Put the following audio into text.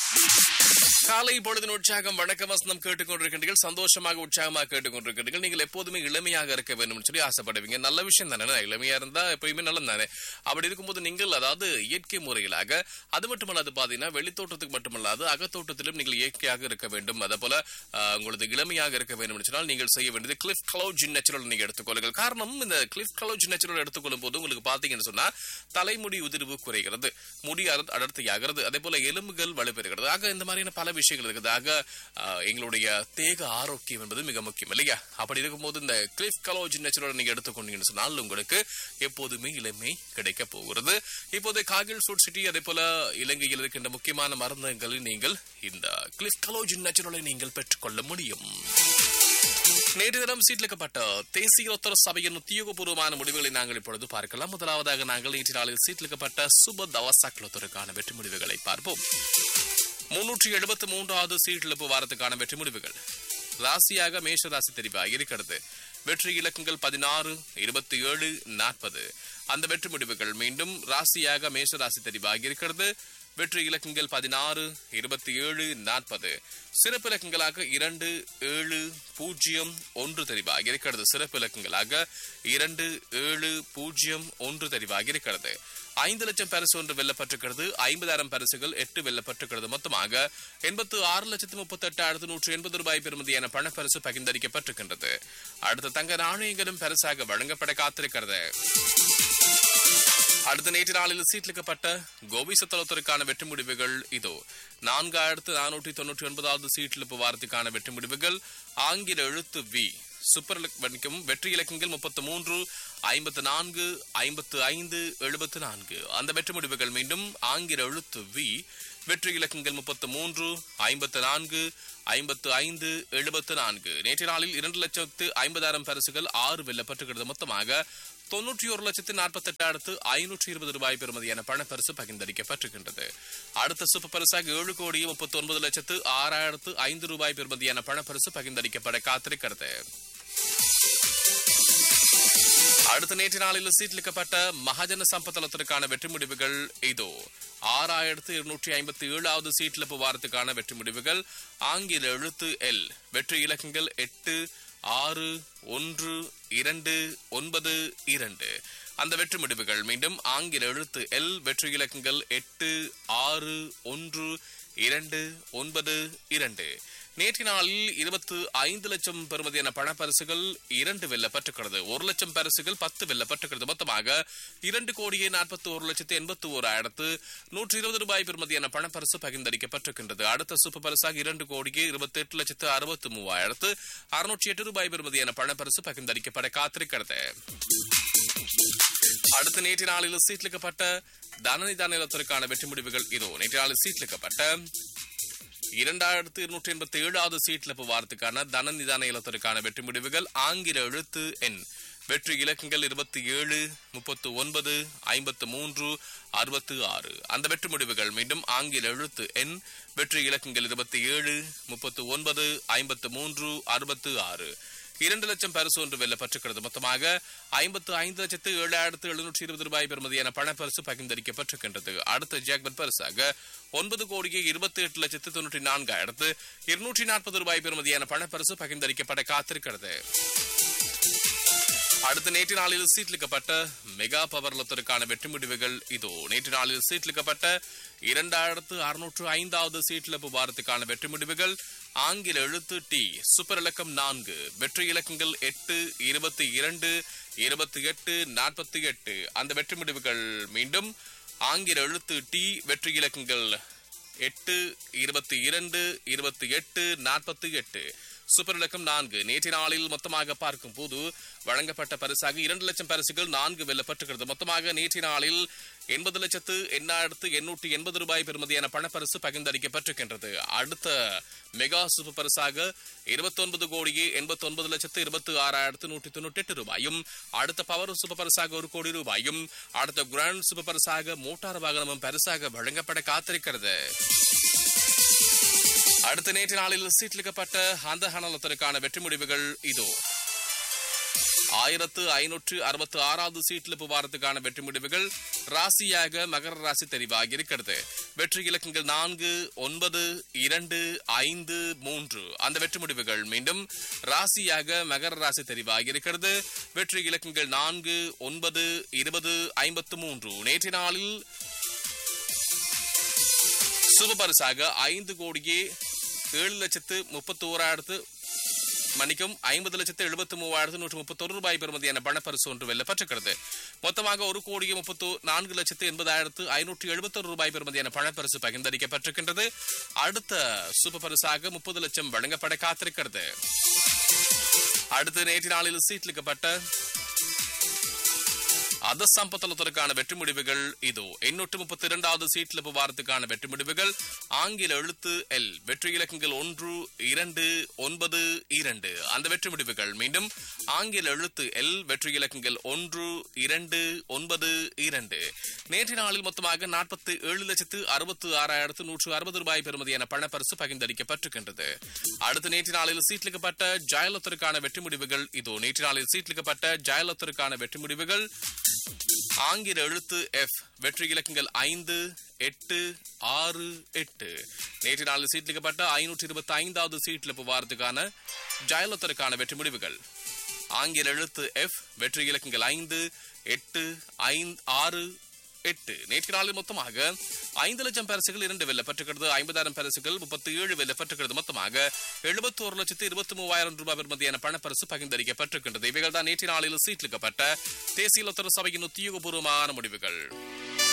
காலை பொழுதின் உற்சாகம் வணக்கம் வசனம் கேட்டுக்கொண்டிருக்கின்றீர்கள் சந்தோஷமாக உற்சாகமாக கேட்டுக்கொண்டிருக்கின்றீர்கள் நீங்கள் எப்போதுமே இளமையாக இருக்க வேண்டும் சொல்லி ஆசைப்படுவீங்க நல்ல விஷயம் தானே இளமையா இருந்தா எப்பயுமே நல்லது தானே அப்படி இருக்கும்போது நீங்கள் அதாவது இயற்கை முறையிலாக அது மட்டுமல்லாது பாத்தீங்கன்னா வெளித்தோட்டத்துக்கு மட்டுமல்லாது அகத்தோட்டத்திலும் நீங்கள் இயற்கையாக இருக்க வேண்டும் அதே போல ஆஹ், உங்களது இளமையாக இருக்க வேண்டும் என்று சொன்னால் நீங்கள் செய்ய வேண்டியது கிளிஃப் கலோஜின் நேச்சுரல் நீங்க எடுத்துக்கொள்ளுங்கள் காரணம் இந்த கிளிஃப் கலோஜின் நேச்சுரல் எடுத்துக்கொள்ளும் போது உங்களுக்கு பாத்தீங்கன்னு சொன்னா தலைமுடி உதிர்வு குறைகிறது முடி அடர்- அடர்த்தியாகிறது அதே போல எலும்புகள் வலுப்பெறுகிறது ஆக இந்த மாதிரியான பல விஷயங்கள் இருக்குது ஆக ஆஹ், எங்களுடைய தேக ஆரோக்கியம் என்பது மிக முக்கியம் இல்லையா அப்படி இருக்கும்போது இந்த கிளிஃப் கலோஜின் நேச்சுரல் நீங்க எடுத்துக்கொண்டீங்கன்னு சொன்னால் உங்களுக்கு எப்போதுமே இளமை கிடைக்க போகிறது இப்போது காகில் சூட் சிட்டி அதே போல இலங்கையில் இருக்கின்ற முக்கியமான மருந்துகளை நீங்கள் இந்த கிளிஃப் கலோஜின் நேச்சுரலை நீங்கள் பெற்றுக்கொள்ள முடியும் நேற்று தினம் சீட்லிக்கப்பட்ட தேசிய ஒத்தர சபையின் உத்தியோகபூர்வமான முடிவுகளை நாங்கள் இப்பொழுது பார்க்கலாம் முதலாவதாக நாங்கள் நேற்று நாளில் சீட்லிக்கப்பட்ட சுப தவசாக்களத்திற்கான வெற்றி முடிவுகளை பார்ப்போம் முன்னூற்றி எழுபத்தி மூன்றாவது சீட்டிழப்பு வாரத்துக்கான வெற்றி முடிவுகள் ராசியாக மேஷ ராசி தெரிவாக இருக்கிறது வெற்றி இலக்கங்கள் பதினாறு இருபத்தி ஏழு நாற்பது அந்த வெற்றி முடிவுகள் மீண்டும் ராசியாக மேஷ ராசி தெரிவாக இருக்கிறது வெற்றி இலக்கங்கள் பதினாறு இருபத்தி ஏழு நாற்பது சிறப்பு இலக்கங்களாக இரண்டு ஏழு பூஜ்ஜியம் ஒன்று தெரிவாக இருக்கிறது சிறப்பு இலக்கங்களாக இரண்டு ஏழு பூஜ்ஜியம் ஒன்று தெரிவாக இருக்கிறது ஐந்து லட்சம் பரிசு ஒன்று வெல்லப்பட்டிருக்கிறது ஐம்பதாயிரம் பரிசுகள் எட்டு வெல்லப்பட்டிருக்கிறது மொத்தமாக எண்பத்து ஆறு லட்சத்து முப்பத்தி எட்டாயிரத்து நூற்று எண்பது ரூபாய் பெறுமதியான பணப்பரிசு பகிர்ந்தளிக்கப்பட்டிருக்கின்றது அடுத்த தங்க நாணயங்களும் பரிசாக வழங்கப்பட காத்திருக்கிறது அடுத்த நேற்று நாளில் சீட்லிக்கப்பட்ட கோபிசத்தலத்திற்கான வெற்றி முடிவுகள் இதோ நான்காயிரத்து நானூற்றி தொன்னூற்றி ஒன்பதாவது சீட்டிழப்பு வாரத்துக்கான வெற்றி முடிவுகள் ஆங்கில எழுத்து வி சூப்பர் வணிகம் வெற்றி இலக்கங்கள் முப்பத்து மூன்று ஐம்பத்து நான்கு ஐம்பத்து ஐந்து எழுபத்து நான்கு அந்த வெற்றி முடிவுகள் மீண்டும் ஆங்கில எழுத்து வி வெற்றி இலக்கங்கள் முப்பத்து மூன்று ஐம்பத்து நான்கு ஐம்பத்து ஐந்து எழுபத்து நான்கு நேற்று நாளில் இரண்டு லட்சத்து ஐம்பதாயிரம் பரிசுகள் ஆறு வெல்லப்பட்டிருக்கிறது மொத்தமாக தொன்னூற்றி ஒரு லட்சத்து நாற்பத்தி எட்டாயிரத்து ஐநூற்றி இருபது ரூபாய் பெறுமதியான பணப்பரிசு பகிர்ந்தளிக்கப்பட்டிருக்கின்றது அடுத்த சூப்பர் பரிசாக ஏழு கோடி முப்பத்தி ஒன்பது லட்சத்து ஆறாயிரத்து ஐந்து ரூபாய் பெறுமதியான பணப்பரிசு பகிர்ந்தளிக்கப்பட காத்திருக்கிறது அடுத்த நேற்று நாளில் சீட்லிக்கப்பட்ட மகாஜன சம்பத்தலத்திற்கான வெற்றி முடிவுகள் இதோ ஆறாயிரத்து இருநூற்றி ஐம்பத்தி ஏழாவது சீட்லிப்பு வாரத்துக்கான வெற்றி முடிவுகள் ஆங்கில எழுத்து எல் வெற்றி இலக்கங்கள் எட்டு ஆறு ஒன்று இரண்டு ஒன்பது இரண்டு அந்த வெற்றி முடிவுகள் மீண்டும் ஆங்கில எழுத்து எல் வெற்றி இலக்கங்கள் எட்டு ஆறு ஒன்று இரண்டு ஒன்பது இரண்டு நேற்று நாளில் இருபத்து ஐந்து லட்சம் பெறுமதியான பணப்பரிசுகள் இரண்டு வெல்லப்பட்டிருக்கிறது ஒரு லட்சம் பரிசுகள் பத்து வெல்லப்பட்டிருக்கிறது மொத்தமாக இரண்டு கோடியே நாற்பத்தி ஒரு லட்சத்து எண்பத்தி ஓராயிரத்து நூற்றி இருபது ரூபாய் பெறுமதியான பணப்பரிசு பகிர்ந்தளிக்கப்பட்டிருக்கின்றது அடுத்த சூப்பர் பரிசாக இரண்டு கோடியே இருபத்தி எட்டு லட்சத்து அறுபத்தி மூவாயிரத்து அறுநூற்றி எட்டு ரூபாய் பெறுமதியான பணப்பரிசு பகிர்ந்தளிக்கப்பட காத்திருக்கிறது அடுத்த நேற்று நாளில் சீட்லிக்கப்பட்ட தனநிதான நிலத்திற்கான வெற்றி முடிவுகள் இதோ நேற்று நாளில் சீட்லிக்கப்பட்ட இரண்டாயிரத்து இருநூற்றி எண்பத்தி ஏழாவது சீட்லப்பு வாரத்துக்கான தன நிதான இலத்திற்கான வெற்றி முடிவுகள் ஆங்கில எழுத்து எண் வெற்றி இலக்கங்கள் இருபத்தி ஏழு முப்பத்து ஒன்பது ஐம்பத்து மூன்று அறுபத்து ஆறு அந்த வெற்றி முடிவுகள் மீண்டும் ஆங்கில எழுத்து எண் வெற்றி இலக்கங்கள் இருபத்தி ஏழு முப்பத்து ஒன்பது ஐம்பத்து மூன்று அறுபத்து ஆறு இரண்டு லட்சம் பரிசு ஒன்று வெல்லப்பட்டிருக்கிறது மொத்தமாக ஐம்பத்து ஐந்து லட்சத்து ஏழாயிரத்து எழுநூற்றி இருபது ரூபாய் பெறுமதியான பணப்பரிசு பகிர்ந்தளிக்கப்பட்டிருக்கின்றது அடுத்த ஜாக்பட் பரிசாக ஒன்பது கோடியே இருபத்தி எட்டு லட்சத்து தொன்னூற்றி நான்காயிரத்து இருநூற்றி நாற்பது ரூபாய் பெறுமதியான பணப்பரிசு பகிர்ந்தளிக்கப்பட காத்திருக்கிறது அடுத்த நேற்று நாளில் சீட்லிக்கப்பட்ட மெகா பவர்லத்திற்கான வெற்றி முடிவுகள் இதோ நேற்று நாளில் சீட்லிக்கப்பட்ட இரண்டாயிரத்து அறுநூற்று ஐந்தாவது சீட்லப்பு வாரத்துக்கான வெற்றி முடிவுகள் ஆங்கில எழுத்து டி சூப்பர் இலக்கம் நான்கு வெற்றி இலக்கங்கள் எட்டு இருபத்தி இரண்டு இருபத்தி எட்டு நாற்பத்தி எட்டு அந்த வெற்றி முடிவுகள் மீண்டும் ஆங்கில எழுத்து டி வெற்றி இலக்கங்கள் எட்டு இருபத்தி இரண்டு இருபத்தி எட்டு நாற்பத்தி எட்டு சூப்பர் இலக்கம் நான்கு நேற்று நாளில் மொத்தமாக பார்க்கும் போது வழங்கப்பட்ட பரிசாக இரண்டு லட்சம் பரிசுகள் நான்கு வெல்லப்பட்டிருக்கிறது மொத்தமாக நேற்று நாளில் எண்பது லட்சத்து எண்ணாயிரத்து எண்ணூற்றி எண்பது ரூபாய் பெறுமதியான பணப்பரிசு பகிர்ந்தளிக்கப்பட்டிருக்கின்றது அடுத்த மெகா சூப்பர் பரிசாக இருபத்தி ஒன்பது கோடியே எண்பத்தி ஒன்பது லட்சத்து இருபத்தி ஆறாயிரத்து நூற்றி தொண்ணூற்றி எட்டு ரூபாயும் அடுத்த பவர் சூப்பர் பரிசாக ஒரு கோடி ரூபாயும் அடுத்த கிராண்ட் சூப்பர் பரிசாக மோட்டார் வாகனமும் பரிசாக வழங்கப்பட காத்திருக்கிறது அடுத்த நேற்று நாளில் சீட்லிக்கப்பட்ட அந்த ஹனலத்திற்கான வெற்றி முடிவுகள் இதோ ஆயிரத்து ஐநூற்று அறுபத்தி ஆறாவது சீட்டில் புவாரத்துக்கான வெற்றி முடிவுகள் ராசியாக மகர ராசி தெரிவாகி இருக்கிறது வெற்றி இலக்கங்கள் நான்கு ஒன்பது இரண்டு ஐந்து மூன்று அந்த வெற்றி முடிவுகள் மீண்டும் ராசியாக மகர ராசி தெரிவாகி இருக்கிறது வெற்றி இலக்கங்கள் நான்கு ஒன்பது இருபது ஐம்பத்து மூன்று நேற்று நாளில் சுபபரிசாக ஐந்து கோடியே ஏழு லட்சத்து முப்பத்தி ஓராயிரத்து மன்னிக்கும் ஐம்பது லட்சத்து எழுபத்தி மூவாயிரத்து நூற்று முப்பத்தொரு ரூபாய் பெறுமதியான பணப்பரிசு ஒன்று வெல்லப்பட்டிருக்கிறது மொத்தமாக ஒரு கோடியே முப்பத்து நான்கு லட்சத்து எண்பதாயிரத்து ஐநூற்று எழுபத்தொரு ரூபாய் பெறுமதியான பணப்பரிசு பகிர்ந்தளிக்கப்பட்டிருக்கின்றது அடுத்த சூப்பர் பரிசாக முப்பது லட்சம் வழங்கப்பட காத்திருக்கிறது அடுத்து நேற்று நாளில் சீட்லிக்கப்பட்ட அத சம்பத்தலத்திற்கான வெற்றி முடிவுகள் இதோ எண்ணூற்று முப்பத்தி இரண்டாவது சீட்ல புவாரத்துக்கான வெற்றி முடிவுகள் ஆங்கில எழுத்து எல் வெற்றி இலக்கங்கள் ஒன்று இரண்டு ஒன்பது இரண்டு அந்த வெற்றி முடிவுகள் மீண்டும் ஆங்கில எழுத்து எல் வெற்றி இலக்கங்கள் ஒன்று இரண்டு ஒன்பது இரண்டு நேற்று நாளில் மொத்தமாக நாற்பத்தி ஏழு லட்சத்து அறுபத்து ஆறாயிரத்து நூற்று அறுபது ரூபாய் பெறுமதியான பணப்பரிசு பகிர்ந்தளிக்கப்பட்டிருக்கின்றது அடுத்து நேற்று நாளில் சீட்லிக்கப்பட்ட ஜாயலத்திற்கான வெற்றி முடிவுகள் இதோ நேற்று நாளில் சீட்லிக்கப்பட்ட ஜாயலத்திற்கான வெற்றி முடிவுகள் ஆங்கில எழுத்து எஃப் வெற்றி இலக்கங்கள் ஐந்து எட்டு ஆறு எட்டு நேற்று நாளில் சீட்லிக்கப்பட்ட ஐநூற்றி இருபத்தி ஐந்தாவது சீட்ல புவாரத்துக்கான ஜாயலத்திற்கான வெற்றி முடிவுகள் ஆங்கில எழுத்து எஃப் வெற்றி இலக்கங்கள் ஐந்து எட்டு ஐந்து ஆறு எட்டு நேற்று நாளில் மொத்தமாக ஐந்து லட்சம் பரிசுகள் இரண்டு வெல்லப்பட்டிருக்கிறது ஐம்பதாயிரம் பரிசுகள் முப்பத்தி ஏழு வெல்லப்பட்டிருக்கிறது மொத்தமாக எழுபத்தி ஒரு லட்சத்து இருபத்தி மூவாயிரம் ரூபாய் பெறுமதியான பணப்பரிசு பகிர்ந்தளிக்கப்பட்டிருக்கின்றது இவைகள் தான் நேற்று நாளில் சீட்லிக்கப்பட்ட தேசிய லொத்தர சபையின் உத்தியோகபூர்வமான முடிவுகள்